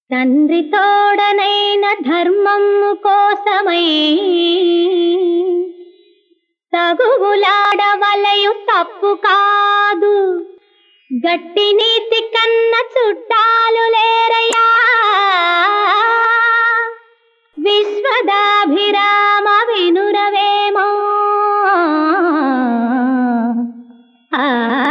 తండ్రి తోడనైన ధర్మము కోసమై తగువులాడవలయు తప్పు కాదు గట్టి నీతి కన్న చుట్టాలు లేరయ్యా విశ్వదాభిరామ వినురవేమో ఆ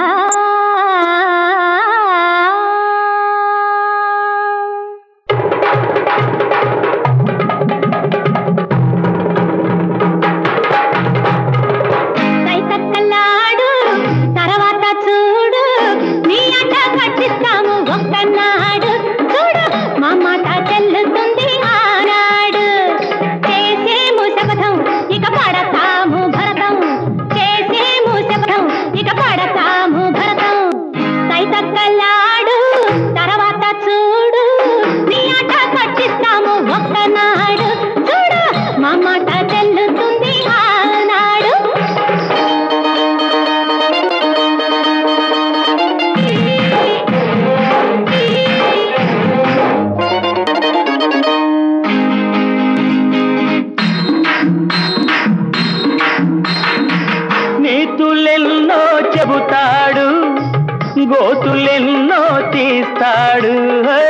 సైతక్కలాడు తర్వాత చూడు నీ అట కట్టిస్తాము ఒక్కనాడు చూడు మా మాట చెల్లుతుంది ఆనాడు చేసేము శపథం ఇక పడతాము భరతం చేసేము శపథం ఇక పడతాము భరతం సైతక్కలాడు తర్వాత చూడు నీ అట కట్టిస్తాము ఒక్కనాడు చూడు మా మాట చెల్లుతుంది ఆనాడు నీతులెన్నో చెబుతాడు గోతులెన్నో తీస్తాడు హే!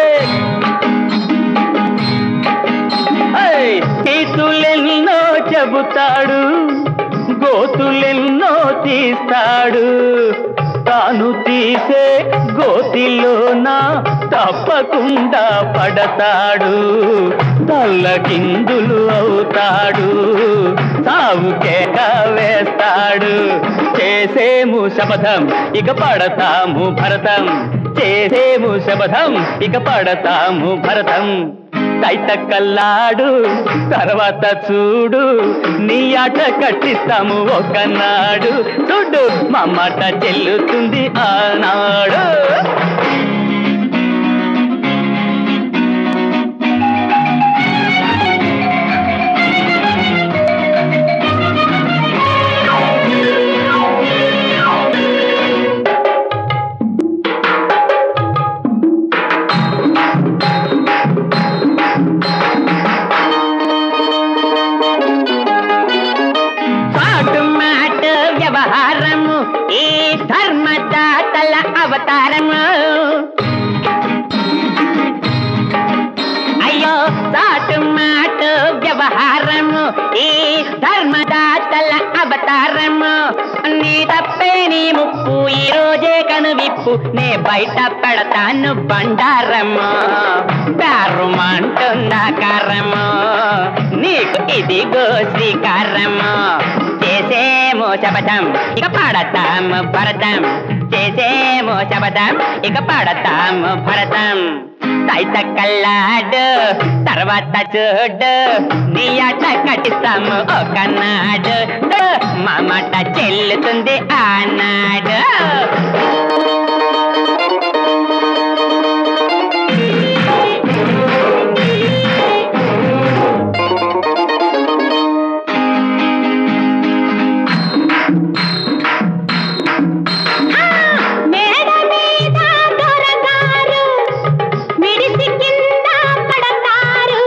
హే! నీతులెన్నో చెబుతాడు గోతులెన్నో తీస్తాడు తాను తీసే గోతిలోన తప్పకుండా పడతాడు తల్లకిందులు అవుతాడు సావుకేక వేస్తాడు చేసేము శపథం ఇక పడతాము భరతం చేసేము శపథం ఇక పడతాము భరతం తైతక్కల్లాడు తర్వాత చూడు నీ ఆట కట్టిస్తాము ఒకనాడు చూడు మా మాట చెల్లుతుంది ఆనాడు చాటు మాట వ్యవహారము ఈ ధర్మదాతల అవతారము అయ్యో చాటు మాట వ్యవహారము ఈ ధర్మదాతల అవతారము నీ తప్పే నీ ముప్పు ఈ రోజే కనువిప్పు నే బయట పెడతాను బండారము పేరుమంటుందా కారము నీకు ఇదిగో శ్రీకారము చేసేమో శపథం ఇక పాడతాము భరతం చేసేమో శపథం ఇక పాడతాము భరతం సైత కల్లాడు తర్వాత చూడు నీ ఆట కట్టిస్తాము ఒకనాడు మా మాట చెల్లుతుంది ఆనాడు మేడ మీద దొరగారు మిడిసి కింద పడతారు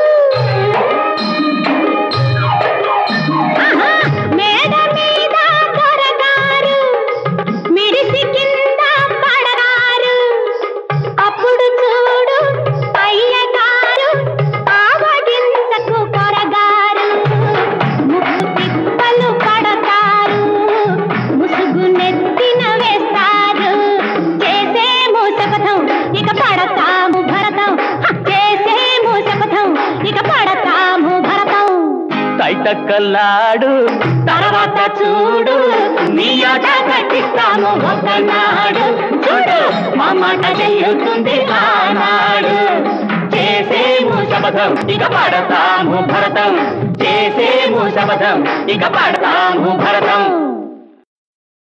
ఆహా, మేడ మీద దొరగారు మిడిసి కింద పడగారు అప్పుడు చూడు అయ్యగారు ఆవగించకు కొరగారు ముక్కు తిప్పలు పడతారు ముసుగు నెత్తిన వేస్తారు చేసేము శపథం ఇక పడతాము భరతం హ! చేసేము శపథం ఇక పడతాము భరతం తైతక్కల్లాడు తర్వాత చూడు నీ ఆట కట్టిస్తాము ఒకనాడు చూడు మా మాట చెల్లుతుంది ఆనాడు చేసేము శపథం ఇక పడతాము భరతం చేసేము శపథం ఇక పడతాము భరతం